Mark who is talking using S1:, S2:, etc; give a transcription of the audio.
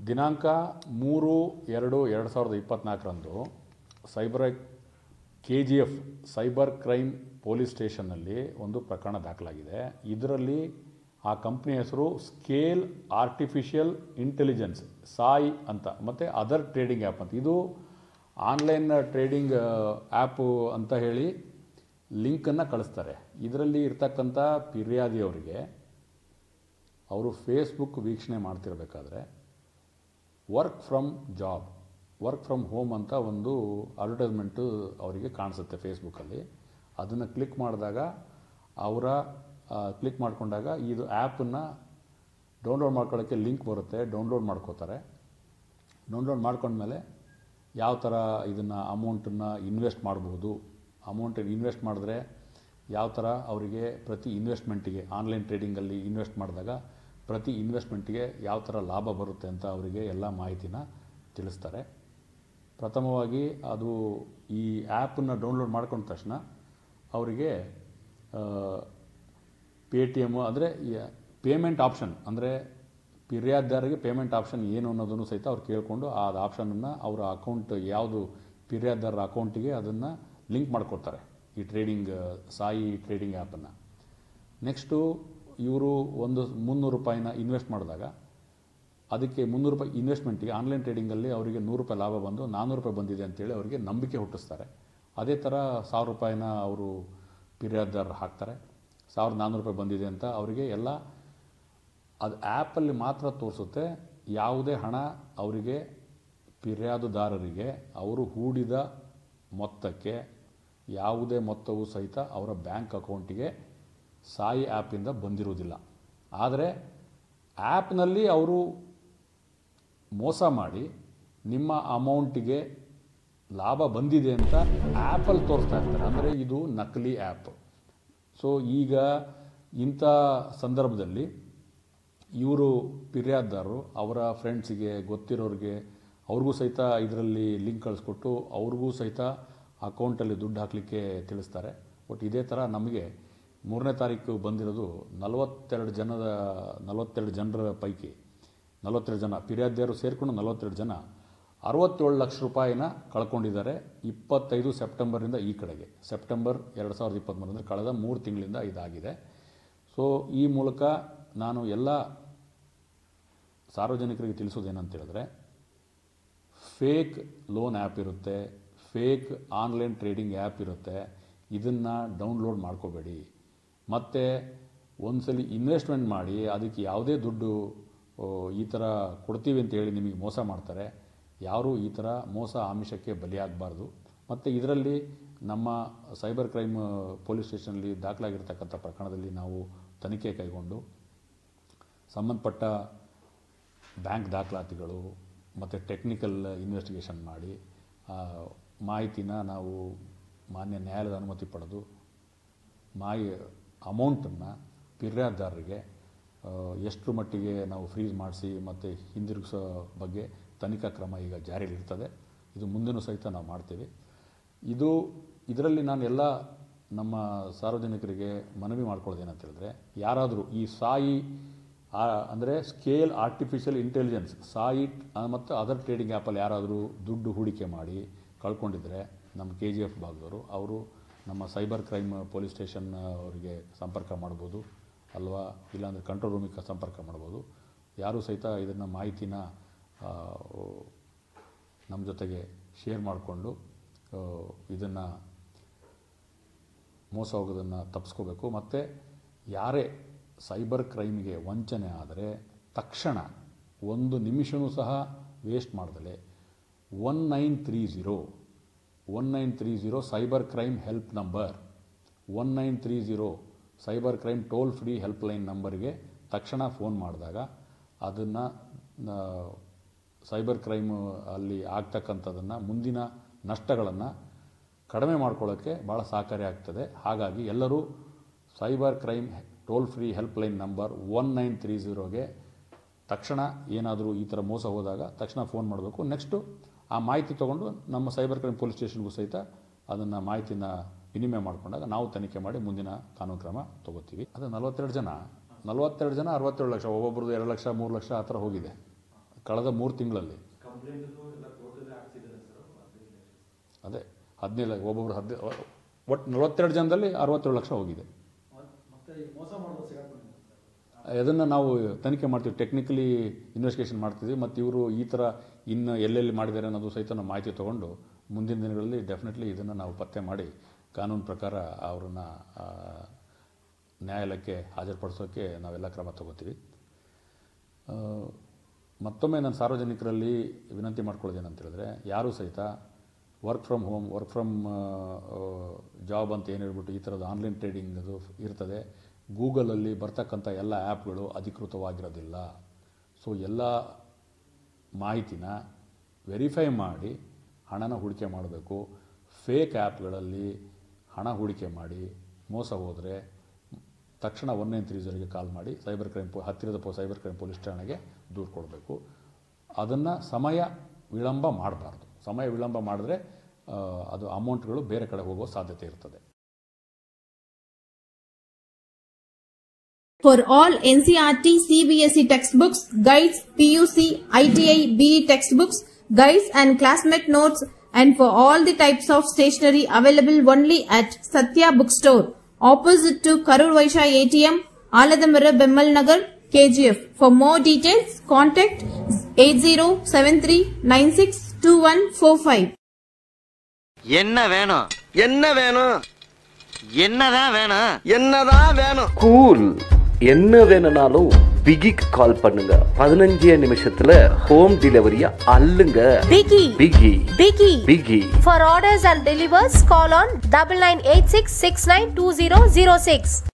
S1: ದಿನಾಂಕ ಮೂರು ಎರಡು ಎರಡು ಸಾವಿರದ ಇಪ್ಪತ್ತ್ನಾಲ್ಕರಂದು cyber K G F cyber crime police ಸ್ಟೇಷನ್ನಲ್ಲಿ ಒಂದು ಪ್ರಕರಣ ದಾಖಲಾಗಿದೆ ಇದರಲ್ಲಿ ಆ ಕಂಪ್ನಿ ಹೆಸರು ಸ್ಕೇಲ್ ಆರ್ಟಿಫಿಷಿಯಲ್ ಇಂಟೆಲಿಜೆನ್ಸ್ ಸಾಯ್ ಅಂತ ಮತ್ತು ಅದರ್ ಟ್ರೇಡಿಂಗ್ ಆ್ಯಪ್ ಅಂತ ಇದು ಆನ್ಲೈನ್ ಟ್ರೇಡಿಂಗ್ ಆ್ಯಪು ಅಂತ ಹೇಳಿ ಲಿಂಕನ್ನು ಕಳಿಸ್ತಾರೆ ಇದರಲ್ಲಿ ಇರ್ತಕ್ಕಂಥ ಫಿರ್ಯಾದಿಯವರಿಗೆ ಅವರು ಫೇಸ್ಬುಕ್ ವೀಕ್ಷಣೆ ಮಾಡ್ತಿರ್ಬೇಕಾದ್ರೆ work from job work from home ಅಂತ ಒಂದು ಅಡ್ವರ್ಟೈಸ್ಮೆಂಟು ಅವರಿಗೆ ಕಾಣಿಸುತ್ತೆ ಫೇಸ್ಬುಕ್ಕಲ್ಲಿ ಅದನ್ನು ಕ್ಲಿಕ್ ಮಾಡಿದಾಗ ಅವರ ಕ್ಲಿಕ್ ಮಾಡಿಕೊಂಡಾಗ ಇದು ಆ್ಯಪನ್ನು ಡೌನ್ಲೋಡ್ ಮಾಡ್ಕೊಳ್ಳೋಕ್ಕೆ ಲಿಂಕ್ ಬರುತ್ತೆ ಡೌನ್ಲೋಡ್ ಮಾಡ್ಕೋತಾರೆ ಡೌನ್ಲೋಡ್ ಮಾಡ್ಕೊಂಡ್ಮೇಲೆ ಯಾವ ಥರ ಇದನ್ನು ಅಮೌಂಟನ್ನು ಇನ್ವೆಸ್ಟ್ ಮಾಡ್ಬೋದು ಅಮೌಂಟ್ ಇನ್ವೆಸ್ಟ್ ಮಾಡಿದ್ರೆ ಯಾವ ಥರ ಅವರಿಗೆ ಪ್ರತಿ ಇನ್ವೆಸ್ಟ್ಮೆಂಟಿಗೆ ಆನ್ಲೈನ್ ಟ್ರೇಡಿಂಗಲ್ಲಿ ಇನ್ವೆಸ್ಟ್ ಮಾಡಿದಾಗ ಪ್ರತಿ ಇನ್ವೆಸ್ಟ್ಮೆಂಟಿಗೆ ಯಾವ ಥರ ಲಾಭ ಬರುತ್ತೆ ಅಂತ ಅವರಿಗೆ ಎಲ್ಲ ಮಾಹಿತಿನ ತಿಳಿಸ್ತಾರೆ ಪ್ರಥಮವಾಗಿ ಅದು ಈ ಆ್ಯಪನ್ನು ಡೌನ್ಲೋಡ್ ಮಾಡ್ಕೊಂಡ ತಕ್ಷಣ ಅವರಿಗೆ ಪೇ ಟಿ ಎಮ್ಮು ಅಂದರೆ ಪೇಮೆಂಟ್ ಆಪ್ಷನ್ ಅಂದರೆ ಫಿರ್ಯಾದಿದಾರರಿಗೆ ಪೇಮೆಂಟ್ ಆಪ್ಷನ್ ಏನು ಅನ್ನೋದನ್ನು ಸಹಿತ ಅವ್ರು ಕೇಳಿಕೊಂಡು ಆ ಆಪ್ಷನನ್ನು ಅವರ ಅಕೌಂಟ್ ಯಾವುದು ಫಿರ್ಯಾದಿದಾರರ ಅಕೌಂಟಿಗೆ ಅದನ್ನು ಲಿಂಕ್ ಮಾಡ್ಕೊಡ್ತಾರೆ ಈ ಟ್ರೇಡಿಂಗ್ ಸಾಯಿ ಟ್ರೇಡಿಂಗ್ ಆ್ಯಪನ್ನು ನೆಕ್ಸ್ಟು ಇವರು ಒಂದು ಮುನ್ನೂರು ರೂಪಾಯಿನ ಇನ್ವೆಸ್ಟ್ ಮಾಡಿದಾಗ ಅದಕ್ಕೆ ಮುನ್ನೂರು ರೂಪಾಯಿ ಇನ್ವೆಸ್ಟ್ಮೆಂಟಿಗೆ ಆನ್ಲೈನ್ ಟ್ರೇಡಿಂಗಲ್ಲಿ ಅವರಿಗೆ ನೂರು ರೂಪಾಯಿ ಲಾಭ ಬಂದು ನಾನ್ನೂರು ರೂಪಾಯಿ ಬಂದಿದೆ ಅಂತೇಳಿ ಅವರಿಗೆ ನಂಬಿಕೆ ಹುಟ್ಟಿಸ್ತಾರೆ ಅದೇ ಥರ ಸಾವಿರ ರೂಪಾಯಿನ ಅವರು ಫಿರ್ಯಾದಿದಾರರು ಹಾಕ್ತಾರೆ ಸಾವಿರದ ನಾನ್ನೂರು ರೂಪಾಯಿ ಬಂದಿದೆ ಅಂತ ಅವರಿಗೆ ಎಲ್ಲ ಅದು ಆ್ಯಪಲ್ಲಿ ಮಾತ್ರ ತೋರಿಸುತ್ತೆ ಯಾವುದೇ ಹಣ ಅವರಿಗೆ ಫಿರ್ಯಾದುದಾರರಿಗೆ ಅವರು ಹೂಡಿದ ಮೊತ್ತಕ್ಕೆ ಯಾವುದೇ ಮೊತ್ತವೂ ಸಹಿತ ಅವರ ಬ್ಯಾಂಕ್ ಅಕೌಂಟಿಗೆ ಸಾಯಿ ಆ್ಯಪಿಂದ ಬಂದಿರುವುದಿಲ್ಲ ಆದರೆ ಆ್ಯಪ್ನಲ್ಲಿ ಅವರು ಮೋಸ ಮಾಡಿ ನಿಮ್ಮ ಅಮೌಂಟಿಗೆ ಲಾಭ ಬಂದಿದೆ ಅಂತ ಆ್ಯಪಲ್ಲಿ ತೋರಿಸ್ತಾ ಇರ್ತಾರೆ ಅಂದರೆ ಇದು ನಕಲಿ ಆ್ಯಪ್ ಸೊ ಈಗ ಇಂಥ ಸಂದರ್ಭದಲ್ಲಿ ಇವರು ಫಿರ್ಯಾದಿದಾರರು ಅವರ ಫ್ರೆಂಡ್ಸಿಗೆ ಗೊತ್ತಿರೋರಿಗೆ ಅವ್ರಿಗೂ ಸಹಿತ ಇದರಲ್ಲಿ ಲಿಂಕ್ ಕಳಿಸ್ಕೊಟ್ಟು ಅವ್ರಿಗೂ ಸಹಿತ ಅಕೌಂಟಲ್ಲಿ ದುಡ್ಡು ಹಾಕಲಿಕ್ಕೆ ತಿಳಿಸ್ತಾರೆ ಬಟ್ ಇದೇ ಥರ ನಮಗೆ ಮೂರನೇ ತಾರೀಕು ಬಂದಿರೋದು ನಲವತ್ತೆರಡು ಜನದ ನಲವತ್ತೆರಡು ಜನರ ಪೈಕಿ ನಲವತ್ತೆರಡು ಜನ ಫಿರ್ಯಾದಿಯರು ಸೇರಿಕೊಂಡು ನಲವತ್ತೆರಡು ಜನ ಅರವತ್ತೇಳು ಲಕ್ಷ ರೂಪಾಯಿನ ಕಳ್ಕೊಂಡಿದ್ದಾರೆ ಇಪ್ಪತ್ತೈದು ಸೆಪ್ಟೆಂಬರಿಂದ ಈ ಕಡೆಗೆ ಸೆಪ್ಟೆಂಬರ್ ಎರಡು ಸಾವಿರದ ಇಪ್ಪತ್ತ್ಮೂರು ಅಂದರೆ ಕಳೆದ ಮೂರು ತಿಂಗಳಿಂದ ಇದಾಗಿದೆ ಸೊ ಈ ಮೂಲಕ ನಾನು ಎಲ್ಲ ಸಾರ್ವಜನಿಕರಿಗೆ ತಿಳಿಸೋದೇನಂತ ಹೇಳಿದ್ರೆ ಫೇಕ್ ಲೋನ್ ಆ್ಯಪ್ ಇರುತ್ತೆ ಫೇಕ್ ಆನ್ಲೈನ್ ಟ್ರೇಡಿಂಗ್ ಆ್ಯಪ್ ಇರುತ್ತೆ ಇದನ್ನು ಡೌನ್ಲೋಡ್ ಮಾಡ್ಕೋಬೇಡಿ ಮತ್ತು ಒಂದ್ಸಲಿ ಇನ್ವೆಸ್ಟ್ಮೆಂಟ್ ಮಾಡಿ ಅದಕ್ಕೆ ಯಾವುದೇ ದುಡ್ಡು ಓ, ಈ ಥರ ಕೊಡ್ತೀವಿ ಅಂತ ಹೇಳಿ ನಿಮಗೆ ಮೋಸ ಮಾಡ್ತಾರೆ ಯಾರೂ ಈ ಥರ ಮೋಸ ಆಮಿಷಕ್ಕೆ ಬಲಿಯಾಗಬಾರ್ದು ಮತ್ತು ಇದರಲ್ಲಿ ನಮ್ಮ ಸೈಬರ್ ಕ್ರೈಮ್ ಪೊಲೀಸ್ ಸ್ಟೇಷನಲ್ಲಿ ದಾಖಲಾಗಿರ್ತಕ್ಕಂಥ ಪ್ರಕರಣದಲ್ಲಿ ನಾವು ತನಿಖೆ ಕೈಗೊಂಡು ಸಂಬಂಧಪಟ್ಟ ಬ್ಯಾಂಕ್ ದಾಖಲಾತಿಗಳು ಮತ್ತು ಟೆಕ್ನಿಕಲ್ ಇನ್ವೆಸ್ಟಿಗೇಷನ್ ಮಾಡಿ ಆ, ಮಾಹಿತಿನ ನಾವು ಮಾನ್ಯ ನ್ಯಾಯಾಲಯದ ಅನುಮತಿ ಪಡೆದು ಮಾಯಿ ಅಮೌಂಟನ್ನು ಫಿರ್ಯಾದಿದಾರರಿಗೆ ಆ, ಎಷ್ಟರ ಮಟ್ಟಿಗೆ ನಾವು ಫ್ರೀಸ್ ಮಾಡಿಸಿ ಮತ್ತು ಹಿಂದಿರುಗಿಸೋ ಬಗ್ಗೆ ತನಿಖಾ ಕ್ರಮ ಈಗ ಜಾರಿಯಲ್ಲಿರ್ತದೆ ಇದು ಮುಂದೆನೂ ಸಹಿತ ನಾವು ಮಾಡ್ತೀವಿ ಇದು ಇದರಲ್ಲಿ ನಾನು ಎಲ್ಲ ನಮ್ಮ ಸಾರ್ವಜನಿಕರಿಗೆ ಮನವಿ ಮಾಡ್ಕೊಳ್ಳೋದೇನಂತ ಹೇಳಿದ್ರೆ ಯಾರಾದರೂ ಈ ಸಾಯಿ ಅಂದರೆ ಸ್ಕೇಲ್ ಆರ್ಟಿಫಿಷಿಯಲ್ ಇಂಟೆಲಿಜೆನ್ಸ್ ಸಾಯಿ ಮತ್ತು ಅದರ್ ಟ್ರೇಡಿಂಗ್ ಆ್ಯಪಲ್ಲಿ ಯಾರಾದರೂ ದುಡ್ಡು ಹೂಡಿಕೆ ಮಾಡಿ ಕಳ್ಕೊಂಡಿದ್ರೆ ನಮ್ಮ ಕೆ ಜಿ ಎಫ್ ಭಾಗದವರು ಅವರು ನಮ್ಮ ಸೈಬರ್ ಕ್ರೈಮ್ ಪೊಲೀಸ್ ಸ್ಟೇಷನ್ ಅವರಿಗೆ ಸಂಪರ್ಕ ಮಾಡ್ಬೋದು ಅಲ್ವಾ ಇಲ್ಲಾಂದರೆ ಕಂಟ್ರೋಲ್ ರೂಮಿಗೆ ಸಂಪರ್ಕ ಮಾಡ್ಬೋದು ಯಾರೂ ಸಹಿತ ಇದನ್ನು ಮಾಹಿತಿನ ನಮ್ಮ ಜೊತೆಗೆ ಶೇರ್ ಮಾಡಿಕೊಂಡು ಇದನ್ನು ಮೋಸ ಹೋಗೋದನ್ನು ತಪ್ಪಿಸ್ಕೋಬೇಕು ಮತ್ತು ಯಾರೇ ಸೈಬರ್ ಕ್ರೈಮಿಗೆ ವಂಚನೆ ಆದರೆ ತಕ್ಷಣ ಒಂದು ನಿಮಿಷವೂ ಸಹ ವೇಸ್ಟ್ ಮಾಡ್ದಲೆ one nine three zero one nine three zero cyber crime help number one nine three zero cyber crime toll free helpline ನಂಬರ್ಗೆ ತಕ್ಷಣ ಫೋನ್ ಮಾಡಿದಾಗ ಅದನ್ನು ಸೈಬರ್ ಕ್ರೈಮ್ ಅಲ್ಲಿ ಆಗ್ತಕ್ಕಂಥದ್ದನ್ನು ಮುಂದಿನ ನಷ್ಟಗಳನ್ನು ಕಡಿಮೆ ಮಾಡ್ಕೊಳ್ಳೋಕ್ಕೆ ಭಾಳ ಸಹಕಾರಿ ಆಗ್ತದೆ ಹಾಗಾಗಿ ಎಲ್ಲರೂ cyber crime toll free helpline number one nine three ಝೀರೋಗೆ ತಕ್ಷಣ ಏನಾದರೂ ಈ ಥರ ಮೋಸ ಹೋದಾಗ ತಕ್ಷಣ ಫೋನ್ ಮಾಡಬೇಕು ನೆಕ್ಸ್ಟು ಆ ಮಾಹಿತಿ ತೊಗೊಂಡು ನಮ್ಮ ಸೈಬರ್ ಕ್ರೈಮ್ ಪೊಲೀಸ್ ಸ್ಟೇಷನ್ಗೂ ಸಹಿತ ಅದನ್ನು ಮಾಹಿತಿನ ವಿನಿಮಯ ಮಾಡಿಕೊಂಡಾಗ ನಾವು ತನಿಖೆ ಮಾಡಿ ಮುಂದಿನ ಕಾನೂನು ಕ್ರಮ ತೊಗೋತೀವಿ ಅದು ನಲವತ್ತೆರಡು ಜನ ನಲವತ್ತೆರಡು ಜನ ಅರವತ್ತೇಳು ಲಕ್ಷ ಒಬ್ಬೊಬ್ರದ್ದು ಎರಡು ಲಕ್ಷ ಮೂರು ಲಕ್ಷ ಆ ಥರ ಹೋಗಿದೆ ಕಳೆದ ಮೂರು ತಿಂಗಳಲ್ಲಿ ಅದೇ ಹದಿನೈದು ಲಕ್ಷ ಒಬ್ಬೊಬ್ರು ಹದಿನೈದು ಒಟ್ಟು ನಲವತ್ತೆರಡು ಜನದಲ್ಲಿ ಅರವತ್ತೇಳು ಲಕ್ಷ ಹೋಗಿದೆ ಅದನ್ನು ನಾವು ತನಿಖೆ ಮಾಡ್ತೀವಿ ಟೆಕ್ನಿಕಲಿ ಇನ್ವೆಸ್ಟಿಗೇಷನ್ ಮಾಡ್ತಿದ್ವಿ ಮತ್ತು ಇವರು ಈ ಥರ ಇನ್ನು ಎಲ್ಲೆಲ್ಲಿ ಮಾಡಿದ್ದಾರೆ ಅನ್ನೋದು ಸಹಿತ ನಾವು ಮಾಹಿತಿ ತೊಗೊಂಡು ಮುಂದಿನ ದಿನಗಳಲ್ಲಿ ಡೆಫಿನೆಟ್ಲಿ ಇದನ್ನು ನಾವು ಪತ್ತೆ ಮಾಡಿ ಕಾನೂನು ಪ್ರಕಾರ ಅವ್ರನ್ನ ಆ, ನ್ಯಾಯಾಲಯಕ್ಕೆ ಹಾಜರುಪಡಿಸೋಕ್ಕೆ ನಾವೆಲ್ಲ ಕ್ರಮ ತಗೋತೀವಿ ಆ, ಮತ್ತೊಮ್ಮೆ ನಾನು ಸಾರ್ವಜನಿಕರಲ್ಲಿ ವಿನಂತಿ ಮಾಡ್ಕೊಳ್ಳೋದೇನಂತ ಹೇಳಿದ್ರೆ ಯಾರೂ ಸಹಿತ work from home work from job ಅಂತ ಏನು ಹೇಳ್ಬಿಟ್ಟು ಈ ಥರದ ಆನ್ಲೈನ್ ಟ್ರೇಡಿಂಗ್ ಅದು ಇರ್ತದೆ ಗೂಗಲಲ್ಲಿ ಬರ್ತಕ್ಕಂಥ ಎಲ್ಲ ಆ್ಯಪ್ಗಳು ಅಧಿಕೃತವಾಗಿರೋದಿಲ್ಲ ಸೊ ಎಲ್ಲ ಮಾಹಿತಿನ ವೆರಿಫೈ ಮಾಡಿ ಹಣನ ಹೂಡಿಕೆ ಮಾಡಬೇಕು ಫೇಕ್ ಆ್ಯಪ್ಗಳಲ್ಲಿ ಹಣ ಹೂಡಿಕೆ ಮಾಡಿ ಮೋಸ ಹೋದರೆ ತಕ್ಷಣ ಒನ್ ನೈನ್ ತ್ರೀ ಜೀರೋಗೆ ಕಾಲ್ ಮಾಡಿ ಸೈಬರ್ ಕ್ರೈಮ್ ಪೊ ಹತ್ತಿರದ ಪೊ ಸೈಬರ್ ಕ್ರೈಮ್ ಪೊಲೀಸ್ ಠಾಣೆಗೆ ದೂರು ಕೊಡಬೇಕು ಅದನ್ನು ಸಮಯ ವಿಳಂಬ ಮಾಡಬಾರ್ದು ಸಮಯ ವಿಳಂಬ ಮಾಡಿದ್ರೆ ಆ, ಅದು ಅಮೌಂಟ್ಗಳು ಬೇರೆ ಕಡೆ ಹೋಗೋ ಸಾಧ್ಯತೆ ಇರ್ತದೆ
S2: For all NCRT CBSE textbooks, guides, PUC, ITI, BE textbooks, guides and classmate notes and for all the types of stationery available only at Satya Bookstore, opposite to Karur Vaishya ATM, Aladamara Bemmal Nagar, KGF. For more details, contact 8073962145.
S3: என்ன வேணும்
S4: என்ன வேணும்
S3: என்னதான் வேணும்
S4: என்னதான் வேணும்
S5: cool என்ன வேணும்னாலும் பிகிக்கு கால் பண்ணுங்க பதினஞ்சே நிமிஷத்துல ஹோம் டெலிவரிய அள்ளுங்க
S6: Biggie.
S5: Biggie
S6: Biggie.
S5: Biggie
S6: For orders and delivers, call on double nine eight six six nine two zero zero six.